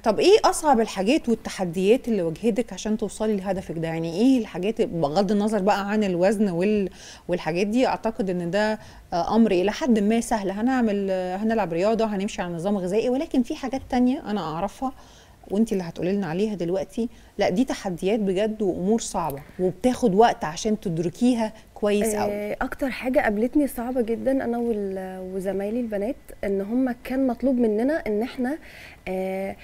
طب ايه اصعب الحاجات والتحديات اللي واجهتك عشان توصلي لهدفك ده يعني ايه الحاجات بغض النظر بقى عن الوزن وال... والحاجات دي اعتقد ان ده آه، امر الى حد ما سهل هنعمل آه، هنلعب رياضه هنمشي على نظام غذائي ولكن في حاجات تانية انا اعرفها وانت اللي هتقولي لنا عليها دلوقتي لا دي تحديات بجد وامور صعبه وبتاخد وقت عشان تدركيها كويس قوي آه، اكتر حاجه قابلتني صعبه جدا انا وال- وزمايلي البنات ان هم كان مطلوب مننا ان احنا آه،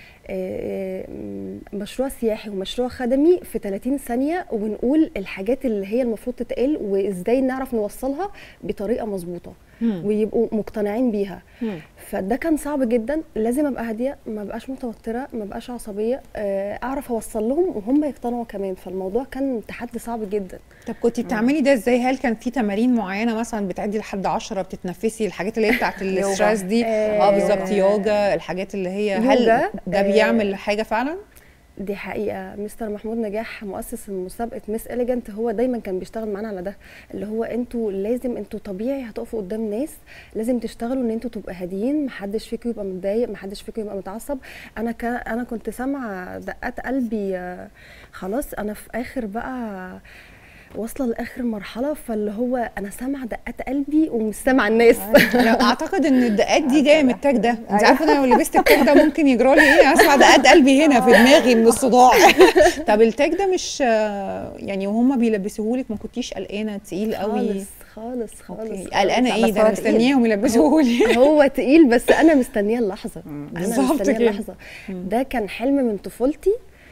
آه، م- مشروع سياحي ومشروع خدمي في 30 ثانيه ونقول الحاجات اللي هي المفروض تتقال وازاي نعرف نوصلها بطريقه مظبوطه مم. ويبقوا مقتنعين بيها مم. فده كان صعب جدا لازم ابقى هاديه ما بقاش متوتره ما بقاش عصبيه آه، اعرف اوصل لهم وهم يقتنعوا كمان فالموضوع كان تحدي صعب جدا طب كنتي بتعملي ده ازاي هل كان في تمارين معينه مثلا بتعدي لحد 10 بتتنفسي الحاجات اللي هي بتاعت الاسترس دي اه آه، بالظبط يوجا الحاجات اللي هي هل يوجا، ده آه، بيعمل حاجه فعلا دي حقيقة مستر محمود نجاح مؤسس مسابقة ميس إليجنت هو دايما كان بيشتغل معانا على ده اللي هو انتوا لازم انتوا طبيعي هتقفوا قدام ناس لازم تشتغلوا ان انتوا تبقوا هاديين محدش فيكم يبقى متضايق محدش فيكم يبقى متعصب انا ك... انا كنت سامعة دقات قلبي آه، خلاص انا في اخر بقى واصله لاخر مرحله فاللي هو انا سامعه دقات قلبي ومش سامعه الناس لا اعتقد ان الدقات دي جايه من التاج ده انت عارفه انا لو لبست التاج ده ممكن يجرى لي ايه اسمع دقات قلبي هنا في دماغي من الصداع طب التاج ده مش آه، يعني وهم بيلبسوهولك ما كنتيش قلقانه تقيل قوي خالص خالص خالص اوكي خالص. قلقانه ايه بس ده هو أنا تقيل. مستنياهم يلبسوهولي هو تقيل بس انا مستنيه اللحظه انا بالظبط مستنيه كده. اللحظه ده كان حلم من طفولتي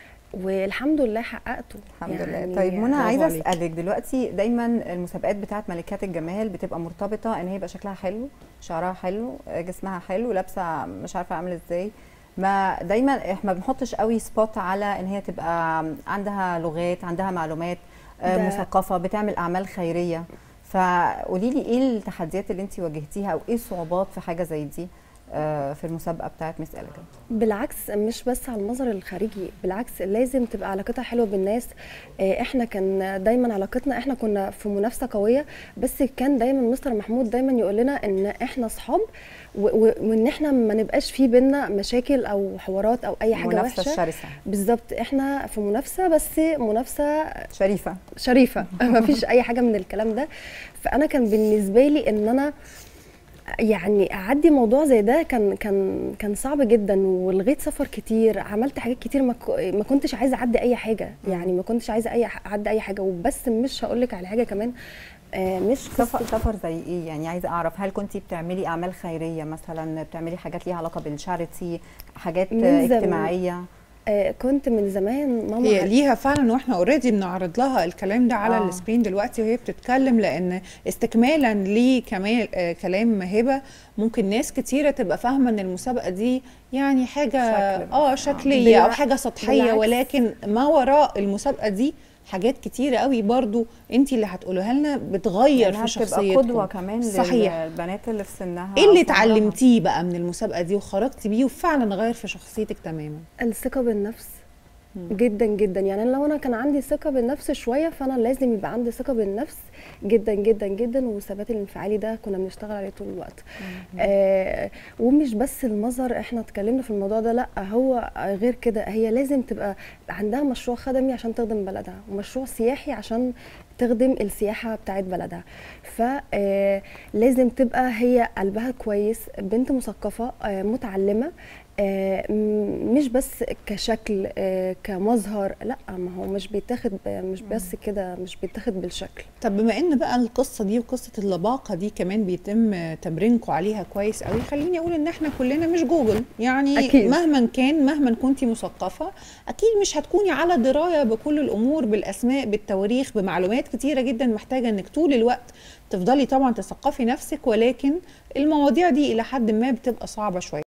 والحمد لله حققته الحمد يعني لله طيب منى برافو عايزه عليكي. اسالك دلوقتي دايما المسابقات بتاعت ملكات الجمال بتبقى مرتبطه ان هي يبقى شكلها حلو شعرها حلو جسمها حلو لابسه مش عارفه عامله ازاي ما دايما احنا ما بنحطش قوي سبوت على ان هي تبقى عندها لغات عندها معلومات آه، ده- مثقفه بتعمل اعمال خيريه فقولي لي ايه التحديات اللي انت واجهتيها او ايه الصعوبات في حاجه زي دي آه، في المسابقه بتاعت ميس اليجنت بالعكس مش بس على المظهر الخارجي بالعكس لازم تبقى علاقتها حلوه بالناس آه، احنا كان دايما علاقتنا احنا كنا في منافسه قويه بس كان دايما مستر محمود دايما يقول لنا ان احنا اصحاب و- و- وان احنا ما نبقاش في بينا مشاكل او حوارات او اي حاجه منافسه وحشه شرسه بالظبط احنا في منافسه بس منافسه شريفه شريفه ما فيش اي حاجه من الكلام ده فانا كان بالنسبه لي ان انا يعني اعدي موضوع زي ده كان كان كان صعب جدا ولغيت سفر كتير عملت حاجات كتير ما, ك- ما كنتش عايزه اعدي اي حاجه يعني ما كنتش عايزه اي ح- اعدي اي حاجه وبس مش هقول لك على حاجه كمان آه مش سفر قصة- سفر زي ايه يعني عايزه اعرف هل كنت بتعملي اعمال خيريه مثلا بتعملي حاجات ليها علاقه بالشاريتي حاجات من آه، زمان. اجتماعيه آه كنت من زمان ماما هي عل- ليها فعلا واحنا اوريدي بنعرض لها الكلام ده على آه. السكرين دلوقتي وهي بتتكلم لان استكمالا لكمال آه كلام هبه ممكن ناس كتيره تبقى فاهمه ان المسابقه دي يعني حاجه شكل بس. اه شكليه او بالع- حاجه سطحيه بالعكس. ولكن ما وراء المسابقه دي حاجات كتيره قوي برضو انت اللي هتقولوها لنا بتغير إنها في بتبقى شخصيتكم قدوه كمان صحيح. للبنات اللي في سنها ايه أو اللي في عمرها. اتعلمتيه بقى من المسابقه دي وخرجتي بيه وفعلا غير في شخصيتك تماما الثقه بالنفس جدا جدا يعني أنا لو انا كان عندي ثقه بالنفس شويه فانا لازم يبقى عندي ثقه بالنفس جدا جدا جدا والثبات الانفعالي ده كنا بنشتغل عليه طول الوقت آه ومش بس المظهر احنا اتكلمنا في الموضوع ده لا هو غير كده هي لازم تبقى عندها مشروع خدمي عشان تخدم بلدها ومشروع سياحي عشان تخدم السياحه بتاعت بلدها فلازم تبقى هي قلبها كويس بنت مثقفه آه، متعلمه آه، م- مش بس كشكل آه، كمظهر لا ما هو مش بيتاخد ب- مش بس كده مش بيتاخد بالشكل طب بما ان بقى القصه دي وقصه اللباقه دي كمان بيتم تمرينكم عليها كويس قوي خليني اقول ان احنا كلنا مش جوجل يعني أكيد. مهما كان مهما كنتي مثقفه اكيد مش هتكوني على درايه بكل الامور بالاسماء بالتواريخ بمعلومات كتيره جدا محتاجه انك طول الوقت تفضلي طبعا تثقفي نفسك ولكن المواضيع دي الى حد ما بتبقى صعبه شويه